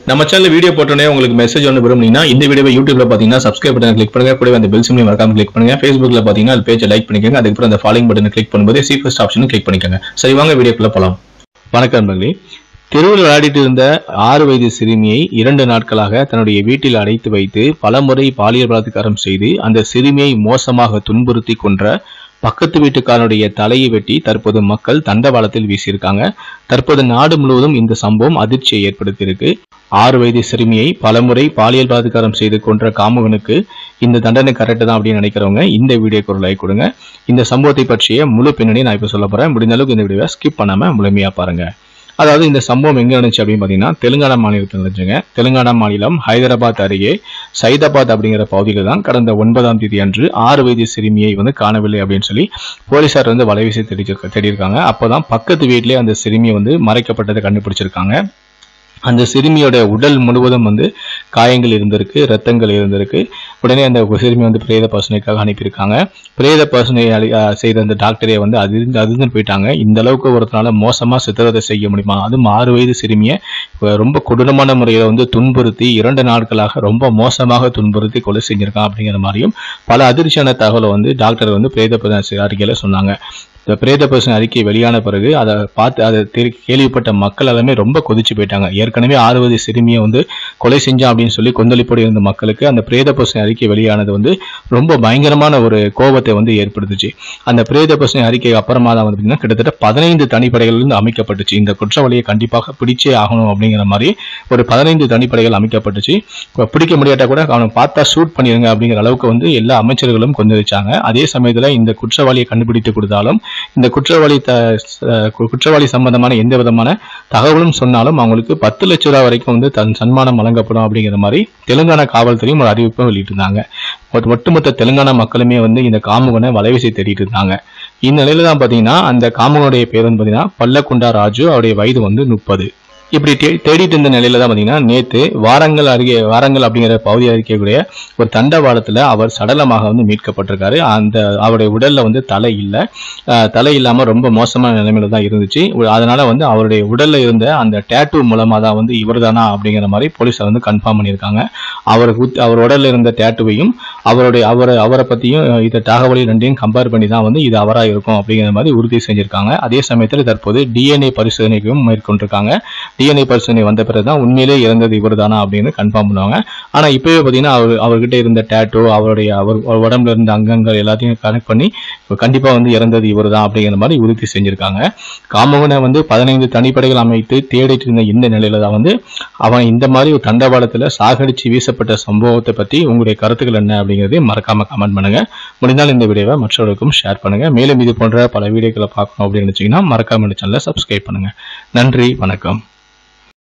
நம்ம channel video போட்டோன்னே உங்களுக்கு மெசேஜ் ஒன்று விரும்புனீங்கன்னா இந்த வீடியோ யூடியூப்ல பார்த்தீங்கன்னா சப்ஸ்கிரைப் பட்டன் கிளிக் பண்ணுங்க கூடவே அந்த பெல் சிம்லையும் மறக்காம கிளிக் பண்ணுங்க ஃபேஸ்புக்ல பார்த்தீங்கன்னா அது பேஜை லைக் பண்ணிக்கோங்க அதுக்கப்புறம் அந்த ஃபாலோயிங் பட்டனை கிளிக் பண்ணும்போது சி ஃபர்ஸ்ட் ஆப்ஷனும் கிளிக் பண்ணிக்கோங்க சரி வாங்க வீடியோக்குள்ள போலாம் வணக்கம் நண்பர்களே தெருவில் விளையாடிட்டு இருந்த ஆறு வயது சிறுமியை இரண்டு நாட்களாக தன்னுடைய வீட்டில் அடைத்து வைத்து பலமுறை பாலியல் பலாத்காரம் செய்து அந்த சிறுமியை மோசமாக துன்புறுத்தி கொன்ற பக்கத்து வீட்டுக்காரனுடைய தலையை வெட்டி தற்போது மக்கள் தண்டவாளத்தில் வீசியிருக்காங்க தற்போது நாடு முழுவதும் இந்த சம்பவம் அதிர்ச்சியை ஏற்படுத்தியிருக்கு ஆறு வயது சிறுமியை பலமுறை பாலியல் பலாத்காரம் செய்து கொன்ற காமுகனுக்கு இந்த தண்டனை கரெக்டு தான் அப்படின்னு நினைக்கிறவங்க இந்த வீடியோக்கு ஒரு லைக் கொடுங்க இந்த சம்பவத்தை பற்றிய முழு பின்னணி நான் இப்போ சொல்ல போறேன் முடிந்த அளவுக்கு இந்த வீடியோவை ஸ்கிப் பண்ணாம முழுமையா பாருங்க அதாவது இந்த சம்பவம் எங்க நடந்துச்சு அப்படின்னு பார்த்தீங்கன்னா தெலுங்கானா மாநிலத்தில் நடந்துச்சுங்க தெலுங்கானா மாநிலம் ஹைதராபாத் அருகே சைதாபாத் அப்படிங்கிற பகுதியில் தான் கடந்த ஒன்பதாம் தேதி அன்று ஆறு வயது சிறுமியை வந்து காணவில்லை அப்படின்னு சொல்லி போலீசார் வந்து வலைவீசி தேடி தேடியிருக்காங்க அப்போதான் பக்கத்து வீட்டிலே அந்த சிறுமியை வந்து மறைக்கப்பட்டதை கண்டுபிடிச்சிருக்காங்க அந்த சிறுமியோட உடல் முழுவதும் வந்து காயங்கள் இருந்திருக்கு ரத்தங்கள் இருந்திருக்கு உடனே அந்த சிறுமி வந்து பிரேத பரிசோதனைக்காக அனுப்பியிருக்காங்க பிரேத பரிசோதனை அளி- அஹ் செய்த அந்த டாக்டரே வந்து அதிர்ந்து அதிர்ந்து போயிட்டாங்க இந்த அளவுக்கு ஒருத்தனால மோசமா சித்திரவதை செய்ய முடியுமா அதுவும் ஆறு வயது சிறுமியை அஹ் ரொம்ப கொடூரமான முறையில் வந்து துன்புறுத்தி இரண்டு நாட்களாக ரொம்ப மோசமாக துன்புறுத்தி கொலை செஞ்சிருக்கான் அப்படிங்கிற மாதிரியும் பல அதிர்ச்சியான தகவலை வந்து டாக்டர் வந்து பிரேத பரிசோதனை அறிக்கையில சொன்னாங்க இந்த பிரேத பரிசோதனை அறிக்கை வெளியான பிறகு அதை பார்த்து அதை தெரி- கேள்விப்பட்ட மக்கள் எல்லாமே ரொம்ப கொதிச்சு போயிட்டாங்க ஏற்கனவே ஆறு வயது சிறுமியை வந்து கொலை செஞ்சான் அப்படின்னு சொல்லி கொந்தளிப்போடு இருந்த மக்களுக்கு அந்த பிரேத பரிசோதனை அறிக்கை வெளியானது வந்து ரொம்ப பயங்கரமான ஒரு கோபத்தை வந்து ஏற்படுத்துச்சு அந்த பிரேத பரிசோதனை அறிக்கை அப்புறமா தான் வந்து பார்த்தீங்கன்னா கிட்டத்தட்ட பதினைந்து தனிப்படைகள் இருந்து அமைக்கப்பட்டுச்சு இந்த குற்றவாளியை கண்டிப்பாக பிடிச்சே ஆகணும் அப்படிங்கிற மாதிரி ஒரு பதினைந்து தனிப்படைகள் அமைக்கப்பட்டுச்சு இப்ப பிடிக்க முடியாட்டா கூட அவனை பார்த்தா ஷூட் பண்ணிருங்க அப்படிங்கிற அளவுக்கு வந்து எல்லா அமைச்சர்களும் கொந்தளிச்சாங்க அதே சமயத்துல இந்த குற்றவாளியை கண்டுபிடித்து கொடுத்தாலும் இந்த குற்றவாளி த அஹ் கு- குற்றவாளி சம்பந்தமான எந்த விதமான தகவலும் சொன்னாலும் அவங்களுக்கு பத்து லட்ச ரூபாய் வரைக்கும் வந்து தன் சன்மானம் வழங்கப்படும் அப்படிங்கிற மாதிரி தெலுங்கானா காவல்துறையும் ஒரு அறிவிப்பை வெளியிட்டிருந்தாங்க ஒட்டு- ஒட்டுமொத்த தெலுங்கானா மக்களுமே வந்து இந்த காமுகனை வலைவீசி தேடிட்டு இருந்தாங்க இந்நிலையில தான் பாத்தீங்கன்னா அந்த காமுகனுடைய பேர் வந்து பாத்தீங்கன்னா பல்லக்குண்டா ராஜு அவருடைய வயது வந்து முப்பது இப்படி தே- தேடிட்டு இருந்த நிலையில தான் பாத்தீங்கன்னா நேத்து வாரங்கள் அருகே வாரங்கள் அப்படிங்கிற பகுதி இருக்கக்கூடிய ஒரு தண்டவாளத்துல அவர் சடலமாக வந்து மீட்கப்பட்டிருக்காரு அந்த அவருடைய உடல்ல வந்து தலை இல்லை அஹ் தலை இல்லாம ரொம்ப மோசமான நிலைமையில தான் இருந்துச்சு உ- அதனால வந்து அவருடைய உடல்ல இருந்த அந்த டேட்டூ மூலமா தான் வந்து இவர்தானா அப்படிங்கிற மாதிரி போலீஸார் வந்து கன்ஃபார்ம் பண்ணியிருக்காங்க அவருக்கு குத்- அவர் உடல்ல இருந்த டேட்டூவையும் அவருடைய அவரை அவரை பத்தியும் அஹ் இந்த தகவலை ரெண்டையும் கம்பேர் பண்ணி தான் வந்து இது அவரா இருக்கும் அப்படிங்கிற மாதிரி உறுதி செஞ்சிருக்காங்க அதே சமயத்தில் தற்போது டிஎன்ஏ பரிசோதனைக்கும் மேற்கொண்டிருக்காங்க டிஎன்ஏ பரிசோதனை வந்த பிறகுதான் உண்மையிலே இறந்தது இவர்தானா அப்படின்னு கன்ஃபார்ம் பண்ணுவாங்க ஆனா இப்பவே பாத்தீங்கன்னா அவர் அவர்கிட்ட இருந்த டேட்டூ அவருடைய அவர் அவர் உடம்புல இருந்த அங்கங்கள் எல்லாத்தையும் கனெக்ட் பண்ணி இப்ப கண்டிப்பா வந்து இறந்தது இவர்தான் அப்படிங்கிற மாதிரி உறுதி செஞ்சிருக்காங்க காமகனை வந்து பதினைந்து தனிப்படைகள் அமைத்து தேடிட்டு இருந்த இந்த நிலையில தான் வந்து அவன் இந்த மாதிரி ஒரு தண்டவாளத்துல சாகடிச்சு வீசப்பட்ட சம்பவத்தை பத்தி உங்களுடைய கருத்துக்கள் என்ன அப்படிங்கறதையும் மறக்காம கமெண்ட் பண்ணுங்க முடிந்தால் இந்த வீடியோவை மற்றவர்களுக்கும் ஷேர் பண்ணுங்க மேலும் இது போன்ற பல வீடியோக்களை பார்க்கணும் அப்படின்னு நினைச்சீங்கன்னா மறக்காம இந்த சேனலை சப்ஸ்கிரைப் பண்ணுங்க நன்றி வணக்கம்